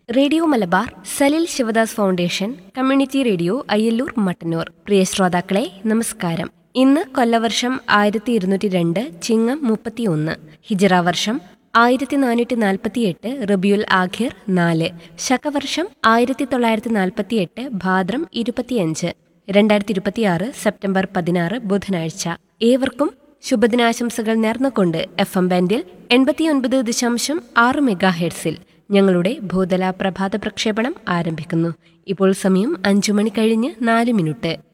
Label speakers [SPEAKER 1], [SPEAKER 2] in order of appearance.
[SPEAKER 1] radio Malabar Salil Sivadas foundation community radio Ayyallur Mattannur പ്രിയ ശ്രോതാക്കളെ നമസ്കാരം ഇന്ന് കൊല്ലവർഷം ആയിരത്തി ഇരുന്നൂറ്റി രണ്ട് ചിങ്ങം മുപ്പത്തിയൊന്ന് ഹിജറ വർഷം ആയിരത്തി നാനൂറ്റി നാൽപ്പത്തിയെട്ട് റബിയുൽ ആഖിർ നാല് ശകവർഷം ആയിരത്തി തൊള്ളായിരത്തി നാൽപ്പത്തിയെട്ട് ഭാദ്രം ഇരുപത്തിയഞ്ച് രണ്ടായിരത്തി ഇരുപത്തിയാറ് സെപ്റ്റംബർ പതിനാറ് ബുധനാഴ്ച ഏവർക്കും ശുഭദിനാശംസകൾ നേർന്നുകൊണ്ട് എഫ് എം ബാൻഡിൽ എൺപത്തിയൊൻപത് ദശാംശം ആറ് മെഗാ ഹെഡ്സിൽ ഞങ്ങളുടെ ഭൂതല പ്രഭാത പ്രക്ഷേപണം ആരംഭിക്കുന്നു ഇപ്പോൾ സമയം അഞ്ചു മണി കഴിഞ്ഞ് നാല് മിനിറ്റ്